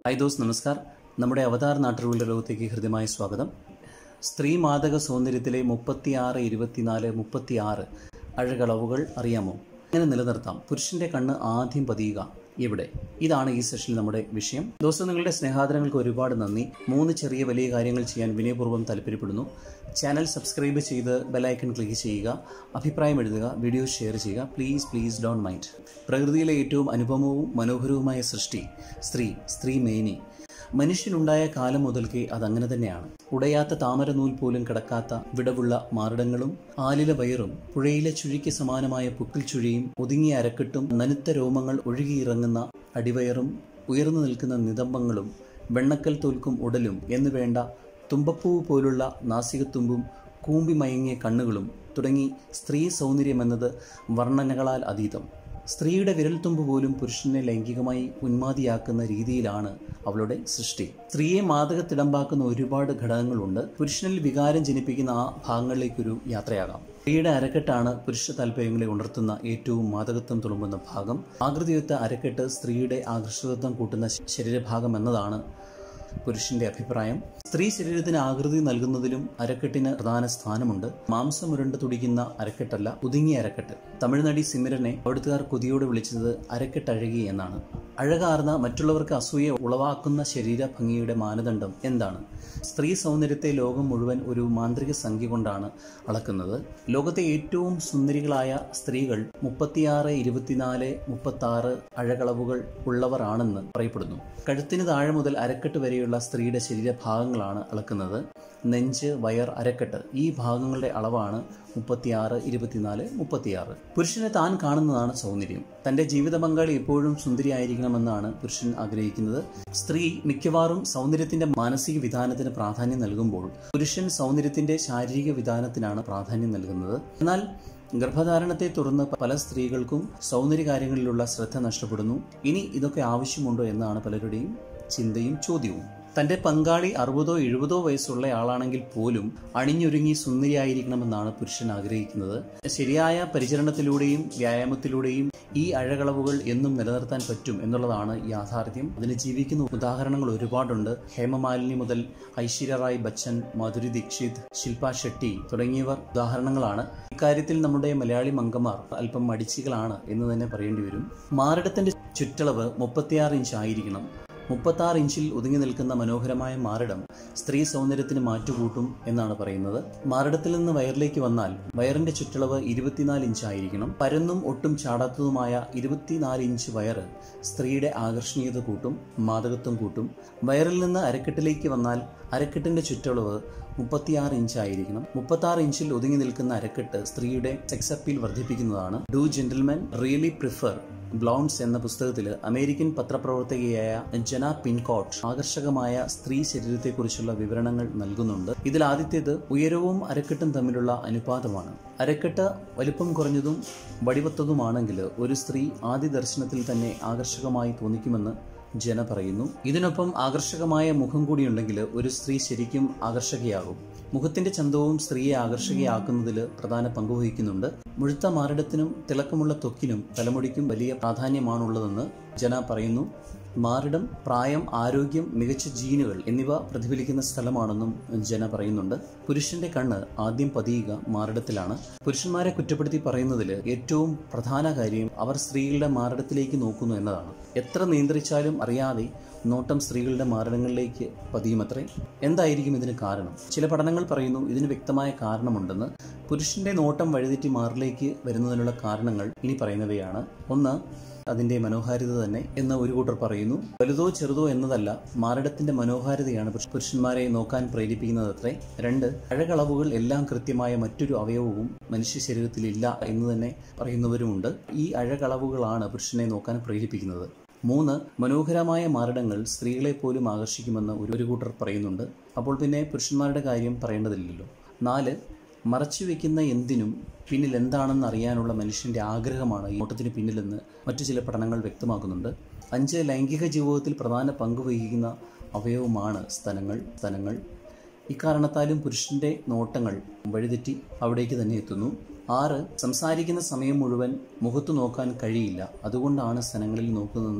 hi those നമസ്കാർ നമ്മുടെ അവതാർ നാട്ടുകളുടെ ലോകത്തേക്ക് ഹൃദ്യമായ സ്വാഗതം സ്ത്രീ മാതക സൗന്ദര്യത്തിലെ മുപ്പത്തിയാറ് ഇരുപത്തിനാല് മുപ്പത്തിയാറ് അഴകളവുകൾ അറിയാമോ എങ്ങനെ നിലനിർത്താം പുരുഷന്റെ കണ്ണ് ആദ്യം പതിയുക എവിടെ ഇതാണ് ഈ സെഷനിൽ നമ്മുടെ വിഷയം ദോസ്തം നിങ്ങളുടെ സ്നേഹാദരങ്ങൾക്ക് ഒരുപാട് നന്ദി മൂന്ന് ചെറിയ വലിയ കാര്യങ്ങൾ ചെയ്യാൻ വിനയപൂർവ്വം താല്പര്യപ്പെടുന്നു ചാനൽ സബ്സ്ക്രൈബ് ചെയ്ത് ബെലൈക്കൺ ക്ലിക്ക് ചെയ്യുക അഭിപ്രായം എഴുതുക വീഡിയോ ഷെയർ ചെയ്യുക പ്ലീസ് പ്ലീസ് ഡോണ്ട് മൈൻഡ് പ്രകൃതിയിലെ ഏറ്റവും അനുപമവും മനോഹരവുമായ സൃഷ്ടി സ്ത്രീ സ്ത്രീ മേനി മനുഷ്യനുണ്ടായ കാലം മുതൽക്കേ അതങ്ങനെ തന്നെയാണ് ഉടയാത്ത താമരനൂൽ പോലും കിടക്കാത്ത വിടവുള്ള മാറിടങ്ങളും ആലില വയറും പുഴയിലെ ചുഴിക്ക് സമാനമായ പുക്കിൽ ചുഴിയും ഒതുങ്ങിയ അരക്കെട്ടും നനുത്ത രോമങ്ങൾ ഒഴുകിയിറങ്ങുന്ന അടിവയറും ഉയർന്നു നിൽക്കുന്ന നിതംബങ്ങളും വെണ്ണക്കൽ തോൽക്കും ഉടലും എന്നു വേണ്ട തുമ്പപ്പൂവ് പോലുള്ള നാസികത്തുമ്പും കൂമ്പി മയങ്ങിയ കണ്ണുകളും തുടങ്ങി സ്ത്രീ സൗന്ദര്യമെന്നത് വർണ്ണനകളാൽ അതീതം സ്ത്രീയുടെ വിരൽത്തുമ്പ് പോലും പുരുഷനെ ലൈംഗികമായി ഉന്മാതിയാക്കുന്ന രീതിയിലാണ് അവളുടെ സൃഷ്ടി സ്ത്രീയെ മാതകത്തിടമ്പാക്കുന്ന ഒരുപാട് ഘടകങ്ങളുണ്ട് പുരുഷനിൽ വികാരം ജനിപ്പിക്കുന്ന ആ ഭാഗങ്ങളിലേക്കൊരു യാത്രയാകാം സ്ത്രീയുടെ അരക്കെട്ടാണ് പുരുഷ താല്പര്യങ്ങളെ ഉണർത്തുന്ന ഏറ്റവും മാതകത്വം തുളുമ്പുന്ന ഭാഗം ആകൃതിയൊത്ത അരക്കെട്ട് സ്ത്രീയുടെ ആകർഷകത്വം കൂട്ടുന്ന ശരീരഭാഗം എന്നതാണ് പുരുഷന്റെ അഭിപ്രായം സ്ത്രീ ശരീരത്തിന് ആകൃതി നൽകുന്നതിലും അരക്കെട്ടിന് പ്രധാന സ്ഥാനമുണ്ട് മാംസമുരണ്ട് തുടിക്കുന്ന അരക്കെട്ടല്ല ഒതുങ്ങിയ അരക്കെട്ട് തമിഴ്നടി സിമിരനെ അവിടുത്തുകാർ കൊതിയോടെ വിളിച്ചത് അരക്കെട്ടഴകി എന്നാണ് അഴകാർന്ന മറ്റുള്ളവർക്ക് അസൂയ ഉളവാക്കുന്ന ശരീര ഭംഗിയുടെ മാനദണ്ഡം എന്താണ് സ്ത്രീ സൗന്ദര്യത്തെ ലോകം മുഴുവൻ ഒരു മാന്ത്രിക സംഖ്യ കൊണ്ടാണ് അളക്കുന്നത് ലോകത്തെ ഏറ്റവും സുന്ദരികളായ സ്ത്രീകൾ മുപ്പത്തിയാറ് ഇരുപത്തിനാല് മുപ്പത്തി ആറ് അഴകളവുകൾ ഉള്ളവർ ആണെന്ന് പറയപ്പെടുന്നു കഴുത്തിന് താഴെ മുതൽ അരക്കെട്ട് വരെയുള്ള സ്ത്രീയുടെ ശരീരഭാഗങ്ങളാണ് അളക്കുന്നത് നെഞ്ച് വയർ അരക്കെട്ട് ഈ ഭാഗങ്ങളുടെ അളവാണ് മുപ്പത്തിയാറ് ഇരുപത്തിനാല് മുപ്പത്തിയാറ് പുരുഷനെ താൻ കാണുന്നതാണ് സൗന്ദര്യം തന്റെ ജീവിത പങ്കാളി എപ്പോഴും സുന്ദരിയായിരിക്കണമെന്നാണ് പുരുഷൻ ആഗ്രഹിക്കുന്നത് സ്ത്രീ മിക്കവാറും സൗന്ദര്യത്തിന്റെ മാനസിക വിധാനത്തിന് പ്രാധാന്യം നൽകുമ്പോൾ പുരുഷൻ സൗന്ദര്യത്തിന്റെ ശാരീരിക വിധാനത്തിനാണ് പ്രാധാന്യം നൽകുന്നത് എന്നാൽ ഗർഭധാരണത്തെ തുടർന്ന് പല സ്ത്രീകൾക്കും സൗന്ദര്യ കാര്യങ്ങളിലുള്ള ശ്രദ്ധ നഷ്ടപ്പെടുന്നു ഇനി ഇതൊക്കെ ആവശ്യമുണ്ടോ എന്നാണ് പലരുടെയും ചിന്തയും ചോദ്യവും തന്റെ പങ്കാളി അറുപതോ എഴുപതോ വയസ്സുള്ള ആളാണെങ്കിൽ പോലും അണിഞ്ഞൊരുങ്ങി സുന്ദരിയായിരിക്കണമെന്നാണ് പുരുഷൻ ആഗ്രഹിക്കുന്നത് ശരിയായ പരിചരണത്തിലൂടെയും വ്യായാമത്തിലൂടെയും ഈ അഴകളവുകൾ എന്നും നിലനിർത്താൻ പറ്റും എന്നുള്ളതാണ് യാഥാർത്ഥ്യം അതിന് ജീവിക്കുന്ന ഉദാഹരണങ്ങൾ ഒരുപാടുണ്ട് ഹേമമാലിനി മുതൽ ഐശ്വര്യ റായ് ബച്ചൻ മാധുരി ദീക്ഷിത് ശില്പ ഷെട്ടി തുടങ്ങിയവർ ഉദാഹരണങ്ങളാണ് ഇക്കാര്യത്തിൽ നമ്മുടെ മലയാളി മംഗമാർ അല്പം മടിച്ചികളാണ് എന്ന് തന്നെ പറയേണ്ടി വരും മാറിടത്തിന്റെ ചുറ്റളവ് മുപ്പത്തിയാറ് ഇഞ്ച് ആയിരിക്കണം മുപ്പത്താറ് ഇഞ്ചിൽ ഒതുങ്ങി നിൽക്കുന്ന മനോഹരമായ മാറിടം സ്ത്രീ സൗന്ദര്യത്തിന് മാറ്റുകൂട്ടും എന്നാണ് പറയുന്നത് മാറിടത്തിൽ നിന്ന് വയറിലേക്ക് വന്നാൽ വയറിന്റെ ചുറ്റളവ് ഇരുപത്തിനാല് ഇഞ്ച് ആയിരിക്കണം പരന്നും ഒട്ടും ചാടാത്തതുമായ ഇരുപത്തിനാല് ഇഞ്ച് വയറ് സ്ത്രീയുടെ ആകർഷണീയത കൂട്ടും മാതകത്വം കൂട്ടും വയറിൽ നിന്ന് അരക്കെട്ടിലേക്ക് വന്നാൽ അരക്കെട്ടിന്റെ ചുറ്റളവ് മുപ്പത്തിയാറ് ഇഞ്ച് ആയിരിക്കണം മുപ്പത്താറ് ഇഞ്ചിൽ ഒതുങ്ങി നിൽക്കുന്ന അരക്കെട്ട് സ്ത്രീയുടെ സെക്സ് അപ്പീൽ വർദ്ധിപ്പിക്കുന്നതാണ് do gentlemen really prefer blondes എന്ന പുസ്തകത്തിൽ അമേരിക്കൻ പത്രപ്രവർത്തകയായ ജന പിൻകോട്ട് ആകർഷകമായ സ്ത്രീ ശരീരത്തെക്കുറിച്ചുള്ള വിവരണങ്ങൾ നൽകുന്നുണ്ട് ഇതിൽ ആദ്യത്തേത് ഉയരവും അരക്കെട്ടും തമ്മിലുള്ള അനുപാതമാണ് അരക്കെട്ട് വലിപ്പം കുറഞ്ഞതും വടിവത്തതുമാണെങ്കിൽ ഒരു സ്ത്രീ ആദ്യ ദർശനത്തിൽ തന്നെ ആകർഷകമായി തോന്നിക്കുമെന്ന് ജന പറയുന്നു ഇതിനൊപ്പം ആകർഷകമായ മുഖം കൂടിയുണ്ടെങ്കിൽ ഒരു സ്ത്രീ ശരിക്കും ആകർഷകയാകും മുഖത്തിന്റെ ചന്തവും സ്ത്രീയെ ആകർഷകയാക്കുന്നതിൽ പ്രധാന പങ്കുവഹിക്കുന്നുണ്ട് മുഴുത്ത മാറിടത്തിനും തിളക്കമുള്ള ത്വക്കിനും തലമുടിക്കും വലിയ പ്രാധാന്യമാണുള്ളതെന്ന് ജന പറയുന്നു മാറിടം പ്രായം ആരോഗ്യം മികച്ച ജീനുകൾ എന്നിവ പ്രതിഫലിക്കുന്ന സ്ഥലമാണെന്നും ജന പറയുന്നുണ്ട് പുരുഷന്റെ കണ്ണ് ആദ്യം പതിയുക മാറിടത്തിലാണ് പുരുഷന്മാരെ കുറ്റപ്പെടുത്തി പറയുന്നതിൽ ഏറ്റവും പ്രധാന കാര്യം അവർ സ്ത്രീകളുടെ മാറിടത്തിലേക്ക് നോക്കുന്നു എന്നതാണ് എത്ര നിയന്ത്രിച്ചാലും അറിയാതെ നോട്ടം സ്ത്രീകളുടെ മാറിടങ്ങളിലേക്ക് പതിയുമത്രേ എന്തായിരിക്കും ഇതിന് കാരണം ചില പഠനങ്ങൾ പറയുന്നു ഇതിന് വ്യക്തമായ കാരണമുണ്ടെന്ന് പുരുഷന്റെ നോട്ടം വഴിതെറ്റി മാറിലേക്ക് വരുന്നതിനുള്ള കാരണങ്ങൾ ഇനി പറയുന്നവയാണ് ഒന്ന് അതിന്റെ മനോഹാരിത തന്നെ എന്ന് ഒരു കൂട്ടർ പറയുന്നു വലുതോ ചെറുതോ എന്നതല്ല മാറിടത്തിന്റെ മനോഹാരിതയാണ് പുരുഷന്മാരെ നോക്കാൻ പ്രേരിപ്പിക്കുന്നത് അത്രേ രണ്ട് അഴകളവുകൾ എല്ലാം കൃത്യമായ മറ്റൊരു അവയവവും മനുഷ്യ ശരീരത്തിൽ ഇല്ല എന്ന് തന്നെ പറയുന്നവരുമുണ്ട് ഈ അഴകളവുകളാണ് പുരുഷനെ നോക്കാൻ പ്രേരിപ്പിക്കുന്നത് മൂന്ന് മനോഹരമായ മാറിടങ്ങൾ സ്ത്രീകളെ പോലും ആകർഷിക്കുമെന്ന് ഒരു ഒരു കൂട്ടർ പറയുന്നുണ്ട് അപ്പോൾ പിന്നെ പുരുഷന്മാരുടെ കാര്യം പറയേണ്ടതില്ലല്ലോ നാല് മറച്ചു വെക്കുന്ന എന്തിനും പിന്നിൽ എന്താണെന്ന് അറിയാനുള്ള മനുഷ്യന്റെ ആഗ്രഹമാണ് ഈ ഓട്ടത്തിന് പിന്നിലെന്ന് മറ്റു ചില പഠനങ്ങൾ വ്യക്തമാക്കുന്നുണ്ട് അഞ്ച് ലൈംഗിക ജീവിതത്തിൽ പ്രധാന പങ്ക് വഹിക്കുന്ന അവയവമാണ് സ്തനങ്ങൾ സ്തനങ്ങൾ ഇക്കാരണത്താലും പുരുഷന്റെ നോട്ടങ്ങൾ വഴിതെറ്റി അവിടേക്ക് തന്നെ എത്തുന്നു ആറ് സംസാരിക്കുന്ന സമയം മുഴുവൻ മുഖത്തു നോക്കാൻ കഴിയില്ല അതുകൊണ്ടാണ് സ്തനങ്ങളിൽ നോക്കുന്നതെന്ന്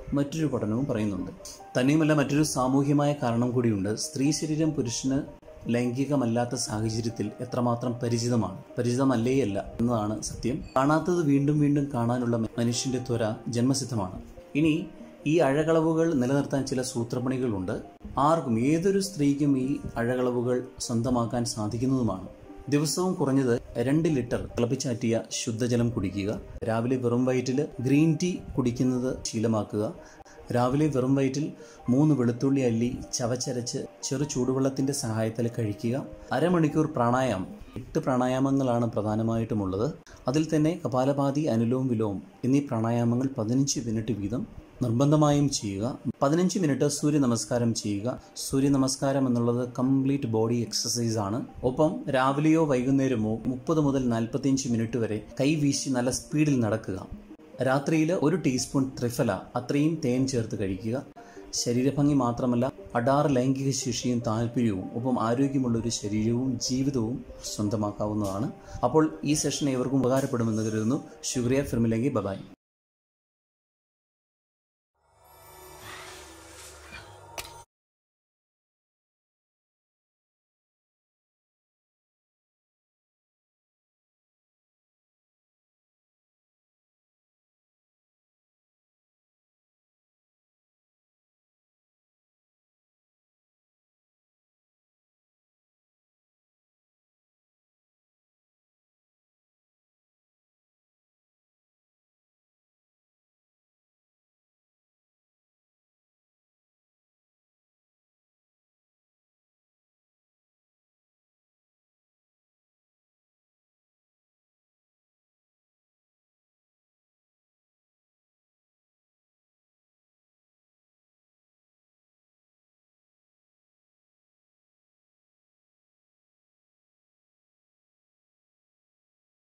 മറ്റൊരു പഠനവും പറയുന്നുണ്ട് തന്നെയുമല്ല മറ്റൊരു സാമൂഹ്യമായ കാരണം കൂടിയുണ്ട് സ്ത്രീ ശരീരം പുരുഷന് ലൈംഗികമല്ലാത്ത സാഹചര്യത്തിൽ എത്രമാത്രം പരിചിതമാണ് പരിചിതമല്ലേയല്ല എന്നതാണ് സത്യം കാണാത്തത് വീണ്ടും വീണ്ടും കാണാനുള്ള മനുഷ്യന്റെ ത്വര ജന്മസിദ്ധമാണ് ഇനി ഈ അഴകളവുകൾ നിലനിർത്താൻ ചില സൂത്രപ്പണികളുണ്ട് ആർക്കും ഏതൊരു സ്ത്രീക്കും ഈ അഴകളവുകൾ സ്വന്തമാക്കാൻ സാധിക്കുന്നതുമാണ് ദിവസവും കുറഞ്ഞത് രണ്ട് ലിറ്റർ തിളപ്പിച്ചാറ്റിയ ശുദ്ധജലം കുടിക്കുക രാവിലെ വെറും വയറ്റിൽ ഗ്രീൻ ടീ കുടിക്കുന്നത് ശീലമാക്കുക രാവിലെ വെറും വയറ്റിൽ മൂന്ന് വെളുത്തുള്ളി അല്ലി ചവച്ചരച്ച് ചെറു ചൂടുവെള്ളത്തിന്റെ സഹായത്തിൽ കഴിക്കുക അരമണിക്കൂർ പ്രാണായാമം എട്ട് പ്രാണായാമങ്ങളാണ് പ്രധാനമായിട്ടുമുള്ളത് അതിൽ തന്നെ കപാലപാതി അനുലോം വിലോം എന്നീ പ്രാണായാമങ്ങൾ പതിനഞ്ച് മിനിറ്റ് വീതം നിർബന്ധമായും ചെയ്യുക പതിനഞ്ച് മിനിറ്റ് സൂര്യ നമസ്കാരം ചെയ്യുക സൂര്യ നമസ്കാരം എന്നുള്ളത് കംപ്ലീറ്റ് ബോഡി എക്സസൈസ് ആണ് ഒപ്പം രാവിലെയോ വൈകുന്നേരമോ മുപ്പത് മുതൽ നാൽപ്പത്തിയഞ്ച് മിനിറ്റ് വരെ കൈവീശി നല്ല സ്പീഡിൽ നടക്കുക രാത്രിയിൽ ഒരു ടീസ്പൂൺ ത്രിഫല അത്രയും തേൻ ചേർത്ത് കഴിക്കുക ശരീരഭംഗി മാത്രമല്ല അടാർ ലൈംഗിക ശേഷിയും താല്പര്യവും ഒപ്പം ആരോഗ്യമുള്ള ഒരു ശരീരവും ജീവിതവും സ്വന്തമാക്കാവുന്നതാണ് അപ്പോൾ ഈ സെഷൻ ഏവർക്കും ഉപകാരപ്പെടുമെന്ന് കരുതുന്നു ശുക്രിയ ഫിർമിലെങ്കി ബബായ്